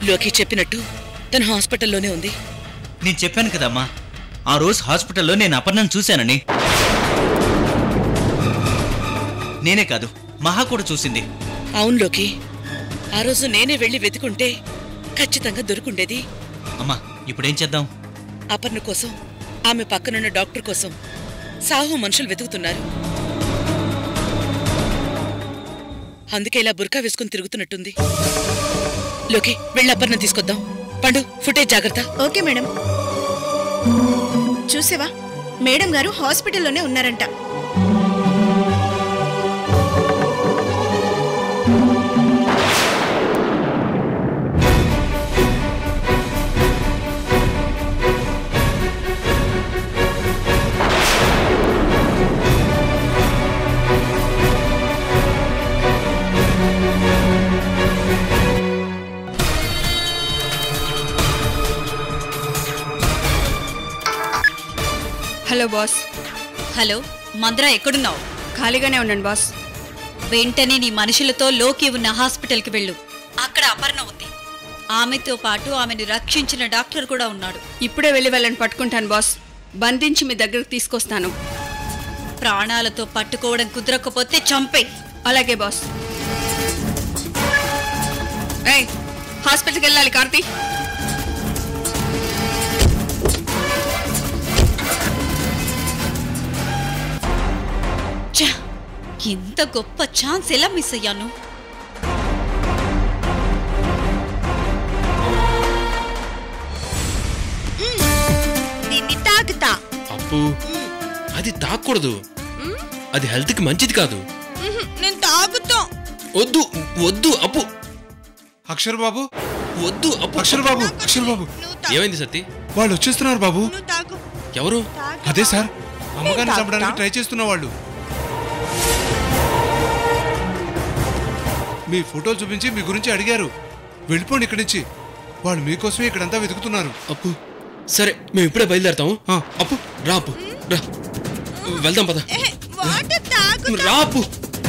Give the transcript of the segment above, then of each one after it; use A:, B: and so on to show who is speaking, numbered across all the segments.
A: లోకి చెప్పినట్టు తను హాస్పిటల్లోనే ఉంది
B: నేను చెప్పాను కదమ్మా ఆ రోజు హాస్పిటల్లో నేను అపర్ణను చూశానని నేనే కాదు మహా కూడా చూసింది
A: అవును లోకి ఆ రోజు నేనే వెళ్ళి వెతుకుంటే ఖచ్చితంగా దొరుకుండేది
B: అమ్మా ఇప్పుడేం చేద్దాం
A: అపర్ణ కోసం ఆమె పక్కనున్న డాక్టర్ కోసం సాహు మనుషులు వెతుకుతున్నారు అందుకే ఇలా బుర్కా వేసుకుని తిరుగుతున్నట్టుంది లోకి వెళ్ళి అపర్ణ తీసుకొద్దాం పండు ఫుటేజ్ జాగ్రత్త
C: ఓకే మేడం చూసావా మేడం గారు హాస్పిటల్లోనే ఉన్నారంట
D: హలో బాస్
E: హలో మంద్రా ఎక్కడున్నావు
D: ఖాళీగానే ఉండండి బాస్
E: వెంటనే నీ మనుషులతో లోకి ఉన్న హాస్పిటల్కి వెళ్ళు అక్కడ అపర్ణ ఉంది ఆమెతో పాటు ఆమెను రక్షించిన డాక్టర్ కూడా ఉన్నాడు
D: ఇప్పుడే వెళ్ళి వెళ్ళని పట్టుకుంటాను బాస్ బంధించి మీ దగ్గరకు తీసుకొస్తాను
E: ప్రాణాలతో పట్టుకోవడం కుదరకపోతే చంపే
D: అలాగే బాస్ ఏయ్ హాస్పిటల్కి వెళ్ళాలి కార్తీ
E: ఛ! ఇంత గొప్ప ఛాన్స్ ఎలా మిస్ అయ్యాను
C: దీన్ని తాగుతా
F: అప్పు అది తాకూడదు అది హెల్త్ కి మంచిది కాదు
C: నేను తాగుతా
F: వద్దు వద్దు అప్పు
G: అక్షర్ బాబు
F: వద్దు అప్పు
G: అక్షర్ బాబు అక్షర్ బాబు
F: ఏమైంది సత్తి
G: వాళ్ళు వచ్చేస్తున్నారు బాబు
C: తాగు
F: ఎవరు
G: అదే సార్ అమ్మగారిని చంపడానికి ట్రై చేస్తున్న వాళ్ళు మీ ఫోటో చూపించి మీ గురించి అడిగారు వెళ్ళిపోండి ఇక్కడి నుంచి వాళ్ళు మీకోసమే ఇక్కడంతా వెతుకుతున్నారు
F: అప్పు సరే మేము ఇప్పుడే బయలుదేరతాము
G: ఆ.
F: అప్పు రా అప్పు రా వెళ్దాం పద
C: వాటర్ తాగు
F: రా అప్పు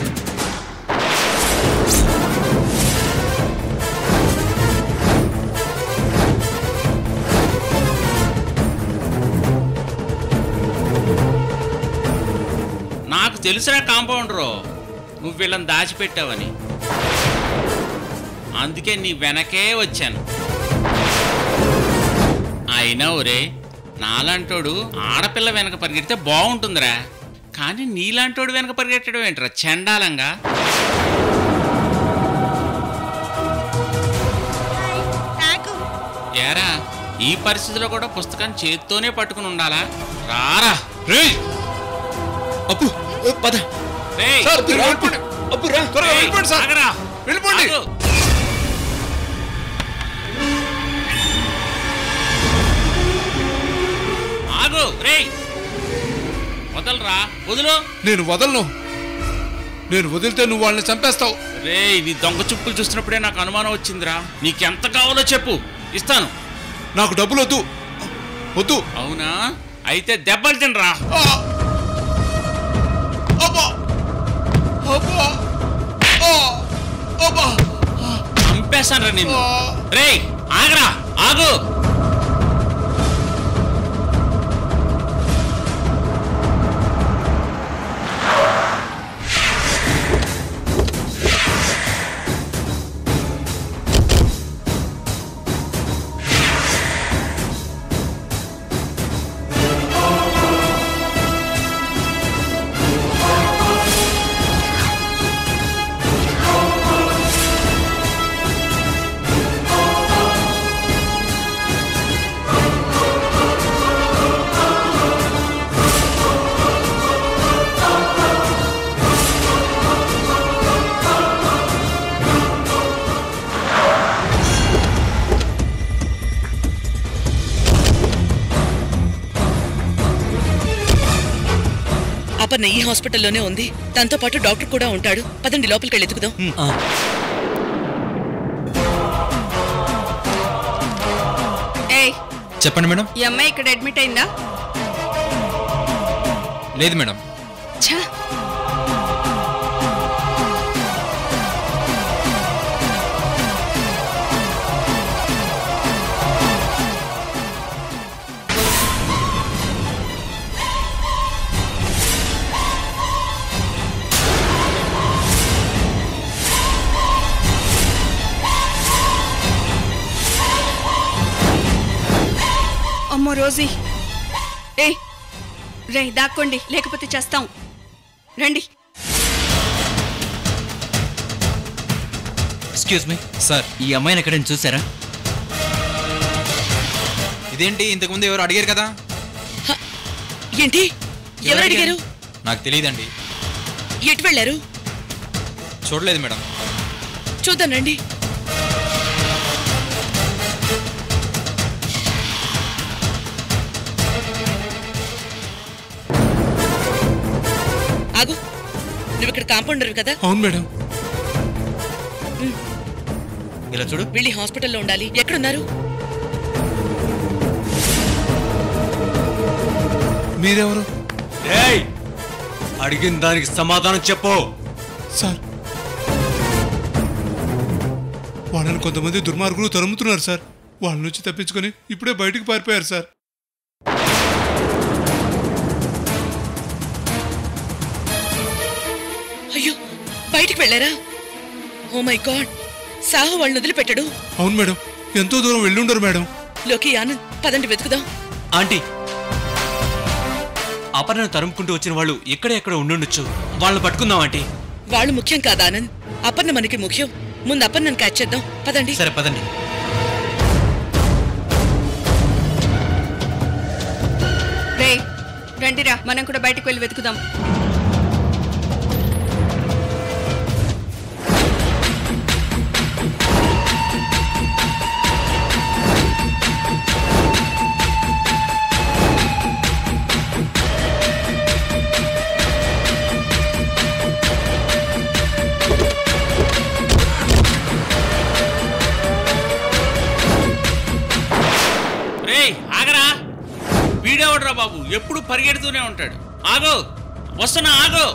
H: నాకు తెలుసురా కాంపౌండరు నువ్వు వీళ్ళని దాచిపెట్టావని అందుకే నీ వెనకే వచ్చాను అయినా ఒరే నాలాంటోడు ఆడపిల్ల వెనక పరిగెడితే బాగుంటుందిరా కానీ నీలాంటోడు వెనక పరిగెట్టడం ఏంట్రా చండాలంగా
C: తాగు
H: ఏరా ఈ పరిస్థితిలో కూడా పుస్తకాన్ని చేత్తోనే పట్టుకుని ఉండాలా రారా రేయ్
F: అప్పు ఓ, పద
H: రేయ్
F: సార్, మీరు వెళ్ళిపోండి. అప్పు రా
G: త్వరగా
H: రేయ్,
G: వెళ్ళిపోండి సార్
H: ఆగరా.
G: వెళ్ళిపోండి
H: ఆగు. ఆగు రేయ్ వదలరా వదులు
G: నేను వదలను నేను వదిలితే నువ్వు వాళ్ళని చంపేస్తావు
H: రేయ్ నీ దొంగ చుప్పులు చూసినప్పుడే నాకు అనుమానం వచ్చిందిరా నీకెంత కావాలో చెప్పు ఇస్తాను
G: నాకు డబ్బులు వద్దు వద్దు
H: అవునా అయితే దెబ్బలు తినరా
G: ఆ! అబ్బా! అబ్బా! ఆ! అబ్బా!
H: చంపేస్తానరా నిన్ను రేయ్ ఆగరా ఆగు
A: అపర్ణ ఈ హాస్పిటల్లోనే ఉంది తనతో పాటు డాక్టర్ కూడా ఉంటాడు పదండి లోపలికి వెళ్ళి ఎత్తుకుదాం
B: ఆ,
D: ఏయ్
I: చెప్పండి మేడం
D: ఈ అమ్మాయి ఇక్కడ అడ్మిట్ అయిందా
I: లేదు మేడం
D: ఛా రోజీ ఏ రే దాక్కోండి లేకపోతే చేస్తాం రండి
B: ఎక్స్క్యూజ్ మీ
I: సార్
B: ఈ అమ్మాయిని ఎక్కడైనా చూసారా
I: ఇదేంటి ఇంతకుముందు ఎవరు అడిగారు కదా
A: ఏంటి ఎవరు అడిగారు
I: నాకు తెలియదండి
A: ఎటు వెళ్ళారు
I: చూడలేదు మేడం
A: చూద్దాం రండి ఆగు నువ్వు ఇక్కడ కాంపౌండర్ కదా
G: అవును మేడం
B: ఇలా చూడు
A: వెళ్ళి హాస్పిటల్లో ఉండాలి ఎక్కడున్నారు
G: మీరెవరు
B: అడిగిన దానికి సమాధానం చెప్పు
G: సార్ వాళ్ళని కొంతమంది దుర్మార్గులు తరుముతున్నారు సార్ వాళ్ళ నుంచి తప్పించుకొని ఇప్పుడే బయటికి పారిపోయారు సార్
A: అయ్యో బయటికి వెళ్ళారా ఓ మై గాడ్ సాహు వాళ్ళని వదిలిపెట్టడు
G: అవును మేడం ఎంతో దూరం వెళ్ళుండరు మేడం
A: లోకి ఆనంద్ పదండి వెతుకుదాం
B: ఆంటీ అపర్ణ తరుముకుంటూ వచ్చిన వాళ్ళు ఎక్కడ ఎక్కడ ఉండుండొచ్చు వాళ్ళని పట్టుకుందాం ఆంటీ
A: వాళ్ళు ముఖ్యం కాదు ఆనంద్ అపర్ణ మనకి ముఖ్యం ముందు అపర్ణను క్యాచ్ చేద్దాం పదండి
B: సరే పదండి
D: రే రండిరా మనం కూడా బయటకు వెళ్ళి వెతుకుదాం
H: రేయ్ ఆగరా వీడేవడరా బాబు ఎప్పుడు పరిగెడుతూనే ఉంటాడు ఆగో వస్తున్నా ఆగో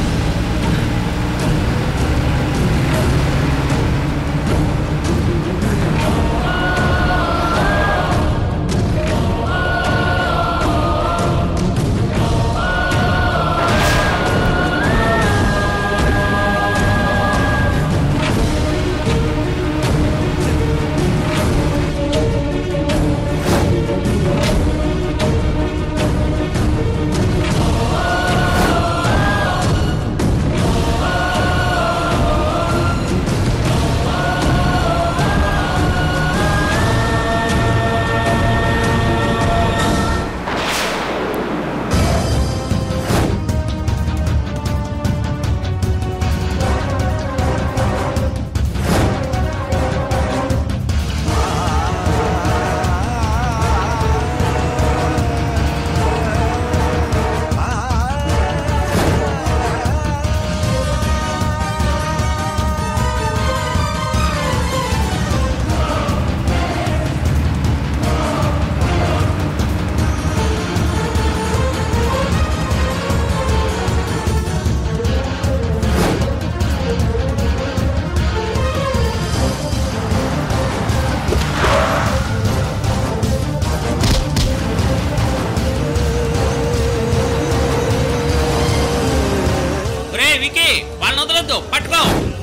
H: రే వికీ వాళ్ళని వదలొద్దు పట్టుకో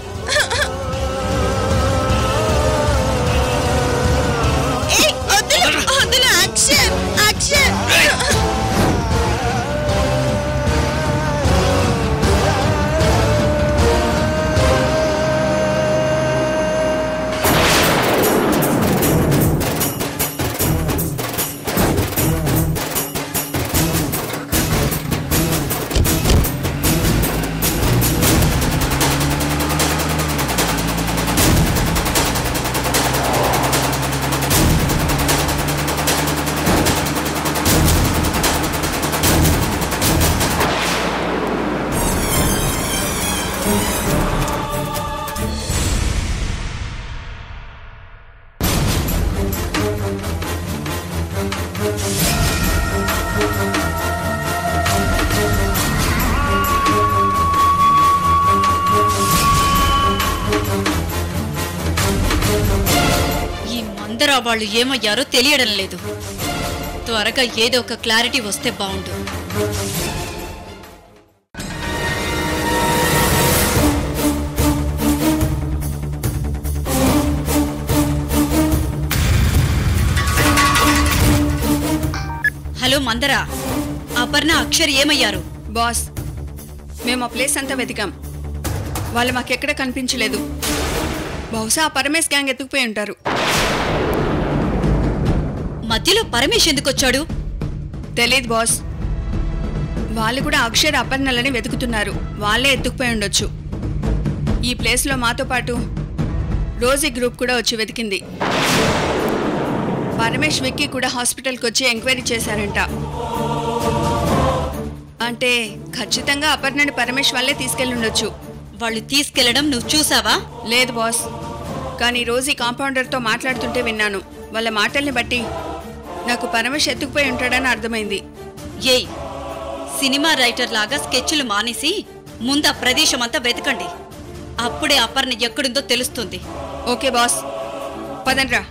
C: ఏయ్ వద్దులు వద్దులు యాక్షన్ యాక్షన్
E: ఈ మందరా వాళ్ళు ఏమయ్యారో తెలియడం లేదు త్వరగా ఏదో ఒక క్లారిటీ వస్తే బాగుండు మందరా అపర్ణ అక్షర్ ఏమయ్యారు
D: బాస్ మేము ఆ ప్లేస్ అంతా వెతికాం వాళ్ళు మాకెక్కడ కనిపించలేదు బహుశా ఆ పరమేశ్ గ్యాంగ్ ఎత్తుకుపోయి ఉంటారు
E: మధ్యలో పరమేశ్ ఎందుకొచ్చాడు
D: తెలీదు బాస్ వాళ్ళు కూడా అక్షర్ అపర్ణలని వెతుకుతున్నారు వాళ్ళే ఎత్తుకుపోయి ఉండొచ్చు ఈ ప్లేస్లో మాతో పాటు రోజీ గ్రూప్ కూడా వచ్చి వెతికింది పరమేష్ విక్కీ కూడా హాస్పిటల్కి వచ్చి ఎంక్వైరీ చేశారంట అంటే ఖచ్చితంగా అపర్ణని పరమేష్ వాళ్ళే తీసుకెళ్ళి ఉండొచ్చు
E: వాళ్ళు తీసుకెళ్లడం నువ్వు చూసావా
D: లేదు బాస్ కానీ రోజీ కాంపౌండర్తో మాట్లాడుతుంటే విన్నాను వాళ్ళ మాటల్ని బట్టి నాకు పరమేష్ ఎత్తుకుపోయి ఉంటాడని అర్థమైంది
E: ఏయ్ సినిమా రైటర్ లాగా స్కెచ్లు మానేసి ముందు ఆ ప్రదేశం అంతా వెతకండి అప్పుడే అపర్ణ ఎక్కడుందో తెలుస్తుంది
D: ఓకే బాస్ పదండ్రా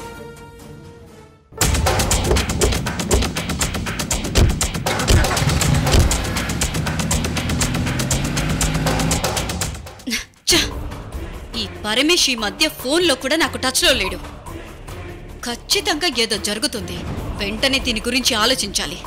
E: ఛ! ఈ పరమేష్ ఈ మధ్య ఫోన్లో కూడా నాకు టచ్లో లేడు ఖచ్చితంగా ఏదో జరుగుతుంది వెంటనే దీని గురించి ఆలోచించాలి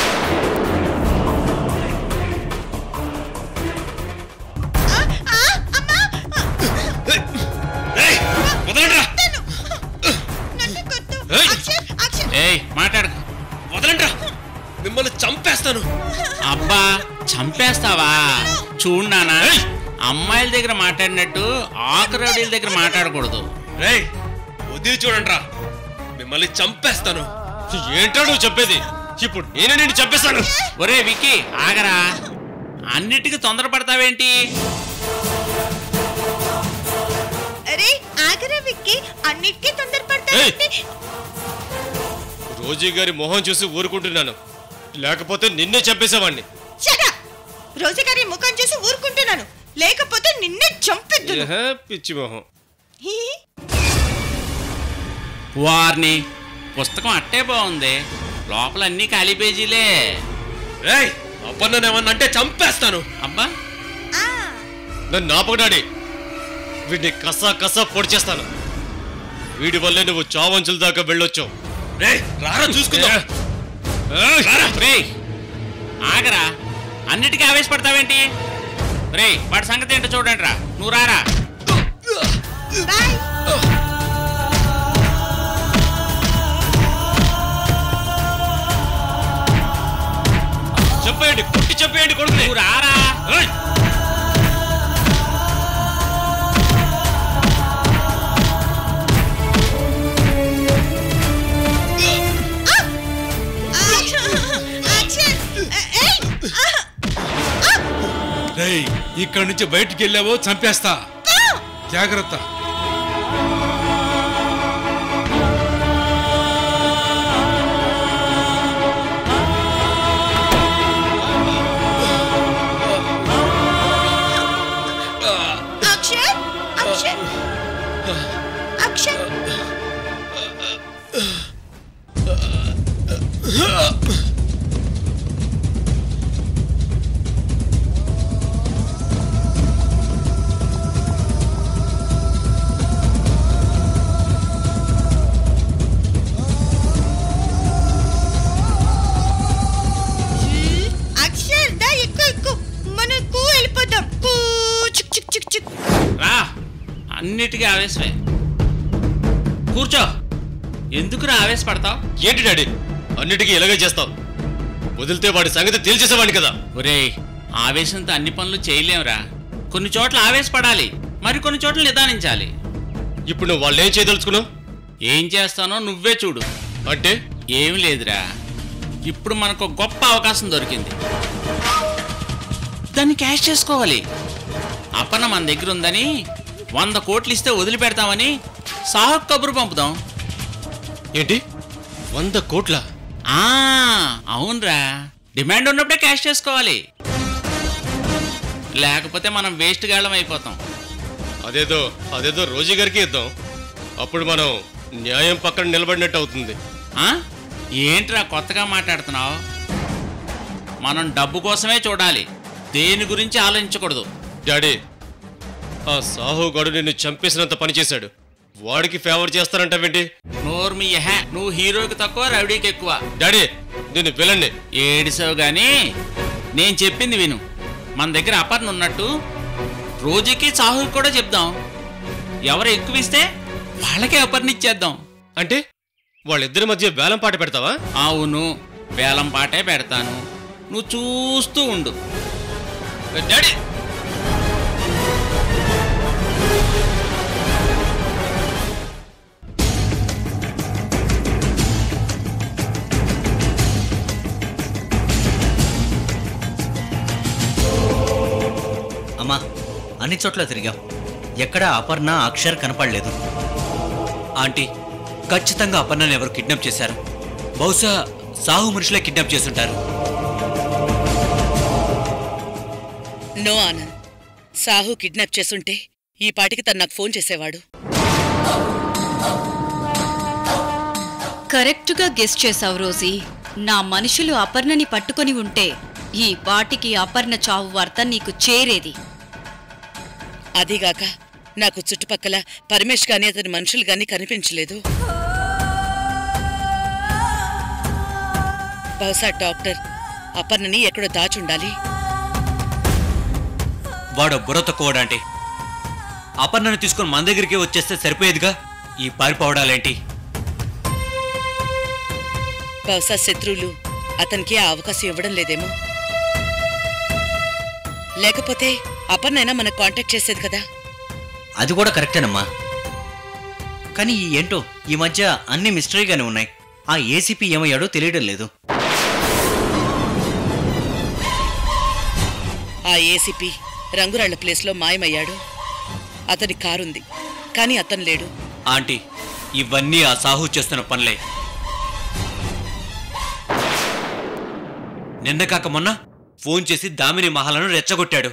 H: ఏయ్ మాట్లాడకు
F: వదలండ్రా మిమ్మల్ని చంపేస్తాను
H: అబ్బా చంపేస్తావా చూడు నానా అమ్మాయిల దగ్గర మాట్లాడినట్టు ఆకురౌడీల దగ్గర మాట్లాడకూడదు
F: రేయ్ వదిలి చూడండిరా మిమ్మల్ని చంపేస్తాను ఏంటో నువ్వు చెప్పేది ఇప్పుడు నేనే నిన్ను చంపేస్తాను
H: ఒరే విక్కీ ఆగరా అన్నిటికీ తొందరపడతావేంటి
C: అరే ఆగరా విక్కీ అన్నిటికీ
F: ఏయ్!
C: తొందరపడతానంటే
F: రోజీ గారి మొహం చూసి ఊరుకుంటున్నాను లేకపోతే నిన్నే చంపేసేవాడిని
C: చడా రోజుగారి ముఖం చూసి ఊరుకుంటున్నాను లేకపోతే నిన్నే చంపెద్దు
F: ఏహే, పిచ్చి మొహం
H: వారిని పుస్తకం అట్టే బాగుంది లోపల అన్ని ఖాళీ పేజీలే
F: రేయ్ అప్పన్న ఏమన్నా అంటే చంపేస్తాను
H: అబ్బా
F: నన్ను ఆపకడాడి వీడిని కసా కసా పొడి చేస్తాను వీడి వల్లే నువ్వు చావంచుల దాకా వెళ్ళొచ్చు రేయ్ రారా చూసుకుందా
H: రే ఆగరా అన్నిటికీ ఆవేశపడతావేంటి రే వాడి సంగతి ఏంటో చూడండి రా నువ్వు రారా
C: బాయ్
F: చెప్పేయండి కొట్టి చెప్పేయండి కొడుకుని
H: నువ్వు రారా
F: ఏయ్!
C: యాక్షన్ ఏయ్
G: రేయ్ ఇక్కడి నుంచి బయటికి వెళ్ళావో చంపేస్తా జాగ్రత్త
C: అక్షర్ అక్షర్ అక్షర్ అక్షర్ దా ఎక్కువ ఎక్కువ మనకు వెళ్ళిపోదాం కూ చిక్ చిక్ చిక్ చిక్
H: రా అన్నిటికీ ఆవేశమే కూర్చో ఎందుకురా ఆవేశపడతావు
F: ఏంటి డాడీ అన్నిటికీ ఇలాగే చేస్తావు వదిలితే వాడి సంగతి తేల్చేసేవాడిని కదా
H: ఒరేయ్ ఆవేశంతో అన్ని పనులు చేయలేంరా కొన్ని చోట్ల ఆవేశపడాలి మరి కొన్ని చోట్ల నిదానించాలి
F: ఇప్పుడు నువ్వు వాళ్ళు ఏం చేయదలుచుకున్నావు
H: ఏం చేస్తానో నువ్వే చూడు
F: అంటే
H: ఏం లేదురా ఇప్పుడు మనకు ఒక గొప్ప అవకాశం దొరికింది దాన్ని క్యాష్ చేసుకోవాలి అపన మన దగ్గర ఉందని వంద కోట్లు ఇస్తే వదిలిపెడతామని సాహక్ కబురు పంపుదాం
F: ఏంటి వంద కోట్ల
H: ఆ అవునరా డిమాండ్ ఉన్నప్పుడే క్యాష్ చేసుకోవాలి లేకపోతే మనం వేస్ట్ గాళ్ళం అయిపోతాం
F: అదేదో అదేదో రోజీ గారికి ఇద్దాం అప్పుడు మనం న్యాయం పక్కన నిలబడినట్టు అవుతుంది
H: ఆ? ఏంట్రా కొత్తగా మాట్లాడుతున్నావు మనం డబ్బు కోసమే చూడాలి దేని గురించి ఆలోచించకూడదు
F: డాడీ ఆ సాహు గడు నిన్ను చంపేసినంత పని చేశాడు వాడికి ఫేవర్ చేస్తారంటావేంటి
H: నోర్మి యహ నువ్వు హీరోకి తక్కువ రౌడీకి ఎక్కువ
F: డాడీ నేను విలన్ని
H: ఏడిసావు గాని నేను చెప్పింది విను మన దగ్గర అపర్ణ ఉన్నట్టు రోజుకి సాహు కూడా చెప్దాం ఎవరు ఎక్కువ ఇస్తే వాళ్ళకే అపర్ణ ఇచ్చేద్దాం
F: అంటే వాళ్ళిద్దరి మధ్య వేలం పాట పెడతావా
H: అవును వేలం పాటే పెడతాను నువ్వు చూస్తూ ఉండు
F: డాడీ
B: అమ్మా అన్ని చోట్ల తిరిగాం ఎక్కడ అపర్ణ అక్షర్ కనపడలేదు ఆంటీ ఖచ్చితంగా అపర్ణను ఎవరు కిడ్నాప్ చేశారు బహుశా సాహు మనుషులే కిడ్నాప్ చేసుంటారు
A: నో ఆనంద్ సాహు కిడ్నాప్ చేసుంటే ఈ పాటికి తను నాకు ఫోన్ చేసేవాడు
E: కరెక్టుగా గెస్ చేశావు రోజీ నా మనుషులు అపర్ణని పట్టుకొని ఉంటే ఈ పాటికి అపర్ణ చావు వార్త నీకు చేరేది
A: అదీగాక నాకు చుట్టుపక్కల పరమేష్ గాని అతని మనుషులు గాని కనిపించలేదు బహుశా డాక్టర్ అపర్ణని ఎక్కడో దాచుండాలి
B: వాడు బుర్ర తక్కువడా అంటే అపర్ణను తీసుకొని మన దగ్గరికి వచ్చేస్తే సరిపోయేదిగా ఈ పారిపోవడాలేంటి
A: బహుశా శత్రువులు అతనికి ఆ అవకాశం ఇవ్వడం లేదేమో లేకపోతే అపర్ణైనా మనకు కాంటాక్ట్ చేసేది కదా
B: అది కూడా కరెక్టేనమ్మా కానీ ఈ ఏంటో ఈ మధ్య అన్ని మిస్టరీగానే ఉన్నాయి ఆ ఏసీపీ ఏమయ్యాడో తెలియడం లేదు
A: ఆ ఏసీపీ రంగురాళ్ల ప్లేస్లో మాయమయ్యాడు అతని కారుంది కానీ అతను లేడు
B: ఆంటీ ఇవన్నీ ఆ సాహు చేస్తున్న పనులే నిన్న కాక మొన్న ఫోన్ చేసి దామిని మహాలను రెచ్చగొట్టాడు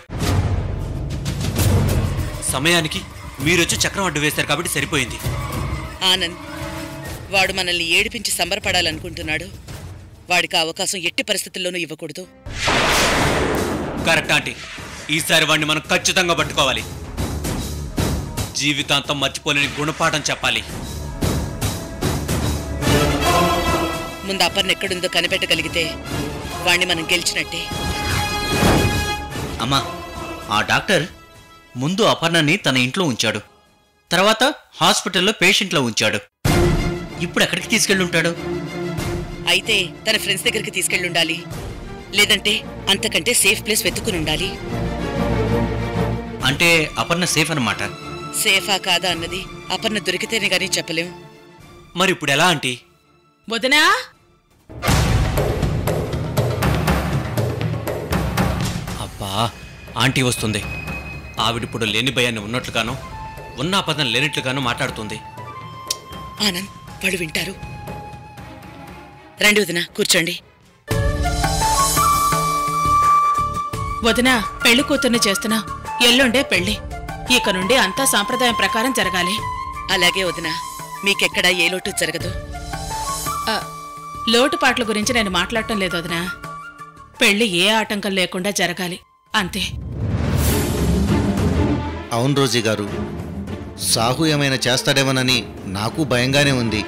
B: సమయానికి మీరొచ్చి చక్రం అడ్డు వేశారు కాబట్టి సరిపోయింది
A: ఆనంద్ వాడు మనల్ని ఏడిపించి సంబరపడాలనుకుంటున్నాడు వాడికి ఆ అవకాశం ఎట్టి పరిస్థితుల్లోనూ ఇవ్వకూడదు
B: కరెక్ట్ ఆంటీ ఈసారి వాడిని మనం ఖచ్చితంగా పట్టుకోవాలి జీవితాంతం మర్చిపోలేని గుణపాఠం చెప్పాలి
A: ముందు అపర్ణ ఎక్కడుందో కనిపెట్టగలిగితే వాణ్ణి మనం గెలిచినట్టే
B: అమ్మా ఆ డాక్టర్ ముందు అపర్ణని తన ఇంట్లో ఉంచాడు తర్వాత హాస్పిటల్లో పేషెంట్లో ఉంచాడు ఇప్పుడు ఎక్కడికి తీసుకెళ్ళి ఉంటాడు
A: అయితే తన ఫ్రెండ్స్ దగ్గరికి తీసుకెళ్ళుండాలి లేదంటే అంతకంటే సేఫ్ ప్లేస్ వెతుకుని ఉండాలి
B: అంటే అపర్ణ సేఫ్ అన్నమాట
A: సేఫా కాదా అన్నది అపర్ణ దొరికితేనే గానీ చెప్పలేం
B: మరి ఇప్పుడు ఎలా ఆంటీ
A: వదనా
B: అబ్బా ఆంటీ వస్తుంది ఆవిడిప్పుడు లేని భయాన్ని ఉన్నట్లుగాను ఉన్న అపదం లేనట్లుగాను మాట్లాడుతుంది
A: ఆనంద్ వాళ్ళు వింటారు రండి వదిన కూర్చోండి
J: వదిన పెళ్లి కూతుర్ని చేస్తున్నా ఎల్లుండే పెళ్లి ఇక నుండి అంతా సాంప్రదాయం ప్రకారం జరగాలి
A: అలాగే వదిన మీకెక్కడా ఏ లోటు జరగదు
J: ఆ, లోటుపాట్ల గురించి నేను మాట్లాడటం లేదు వదినా పెళ్లి ఏ ఆటంకం లేకుండా జరగాలి అంతే
K: అవును రోజీ గారు సాహు ఏమైనా చేస్తాడేమోనని నాకు భయంగానే ఉంది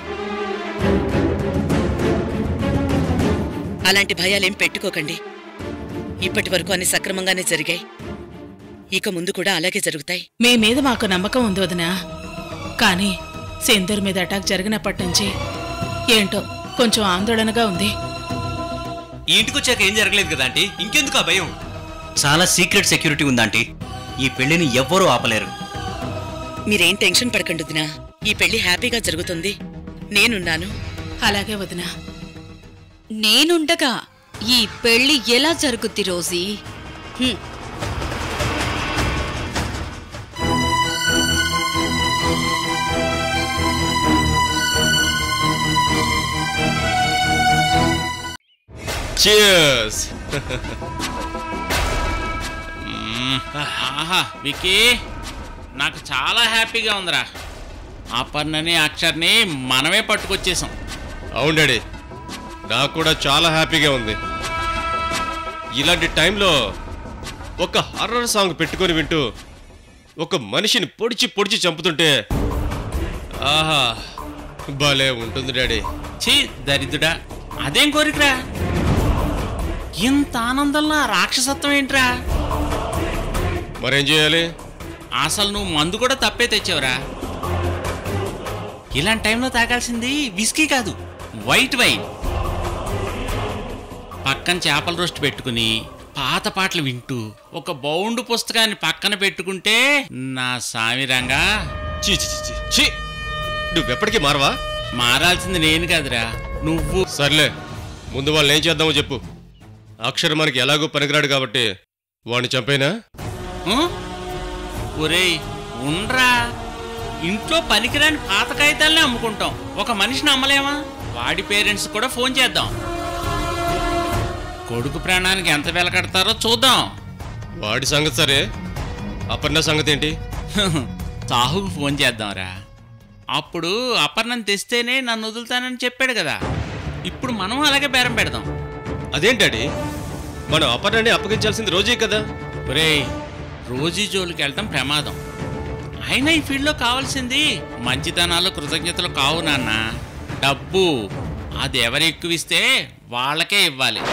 A: అలాంటి భయాలేం పెట్టుకోకండి ఇప్పటి వరకు అన్ని సక్రమంగానే జరిగాయి ఇక ముందు కూడా అలాగే జరుగుతాయి
J: మీ మీద మాకు నమ్మకం ఉంది వదినా కానీ సింధూర్ మీద అటాక్ జరిగినప్పటి నుంచి ఏంటో కొంచెం ఆందోళనగా ఉంది
B: ఈ ఇంటికి వచ్చాక ఏం జరగలేదు కదా ఆంటీ ఇంకెందుకు ఆ భయం చాలా సీక్రెట్ సెక్యూరిటీ ఉందాంటీ ఈ పెళ్లిని ఎవ్వరూ ఆపలేరు
A: మీరేం టెన్షన్ పడకండి వదినా ఈ పెళ్లి హ్యాపీగా జరుగుతుంది నేనున్నాను
J: అలాగే వదినా
E: నేనుండగా ఈ పెళ్లి ఎలా జరుగుద్ది రోజీ హ్మ్.
F: Cheers!
H: మ్మ్. ఆహా వికీ నాకు చాలా హ్యాపీగా ఉందిరా అపర్ణని అక్షర్ని మనమే పట్టుకొచ్చేసాం
F: అవును డాడీ నాకు కూడా చాలా హ్యాపీగా ఉంది ఇలాంటి టైంలో ఒక హర్రర్ సాంగ్ పెట్టుకొని వింటూ ఒక మనిషిని పొడిచి పొడిచి చంపుతుంటే ఆహా భలే ఉంటుంది డాడీ
H: ఛీ దరిద్రుడా అదేం కోరికరా ఇంత ఆనందంలో ఆ రాక్షసత్వం ఏంట్రా
F: మరేం చేయాలి
H: అసలు నువ్వు మందు కూడా తప్పే తెచ్చావురా ఇలాంటి టైంలో తాగాల్సింది విస్కీ కాదు వైట్ వైన్ పక్కన చేపల రోస్ట్ పెట్టుకుని పాత పాటలు వింటూ ఒక బౌండ్ పుస్తకాన్ని పక్కన పెట్టుకుంటే నా సామిరంగా
F: చీ చీ, చీ, చీ, చీ నువ్వెప్పటికీ మారవా
H: మారాల్సింది నేను కాదురా నువ్వు
F: సర్లే ముందు వాళ్ళు ఏం చేద్దామో చెప్పు అక్షర్ మనకి ఎలాగో పనికిరాడు కాబట్టి వాడిని చంపైనా
H: ఆ? ఒరేయ్ ఉండ్రా ఇంట్లో పనికిరాని పాత కాగితాలనే అమ్ముకుంటాం ఒక మనిషిని అమ్మలేమా వాడి పేరెంట్స్ కూడా ఫోన్ చేద్దాం కొడుకు ప్రాణానికి ఎంత వెల కడతారో చూద్దాం
F: వాడి సంగతి సరే అపర్ణ సంగతి ఏంటి
H: సాహుకు ఫోన్ చేద్దాంరా అప్పుడు అపర్ణం తెస్తేనే నన్ను వదులుతానని చెప్పాడు కదా ఇప్పుడు మనం అలాగే బేరం పెడదాం
F: అదేంటాడి మనం అపర్ణని అప్పగించాల్సింది రోజే కదా
H: ఒరేయ్ రోజీ జోలికి వెళ్ళటం ప్రమాదం అయినా ఈ ఫీల్డ్లో కావాల్సింది మంచితనాలు కృతజ్ఞతలు కావు నాన్న డబ్బు అది ఎవరు ఎక్కువ ఇస్తే వాళ్ళకే ఇవ్వాలి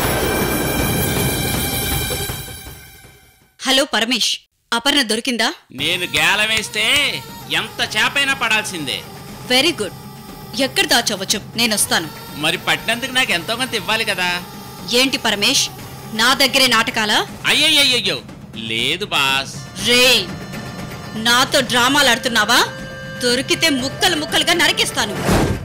E: హలో పరమేష్ అపర్ణ దొరికిందా
H: నేను గేలం వేస్తే ఎంత చేపైనా పడాల్సిందే
E: వెరీ గుడ్ ఎక్కడ దాచవచ్చు నేను వస్తాను
H: మరి పట్టినందుకు నాకు ఎంతో కొంత ఇవ్వాలి కదా
E: ఏంటి పరమేష్ నా దగ్గరే నాటకాలా
H: అయ్యయ్యయ్యో లేదు బాస్
E: రే నాతో డ్రామాలు ఆడుతున్నావా దొరికితే ముక్కలు ముక్కలుగా నరికేస్తాను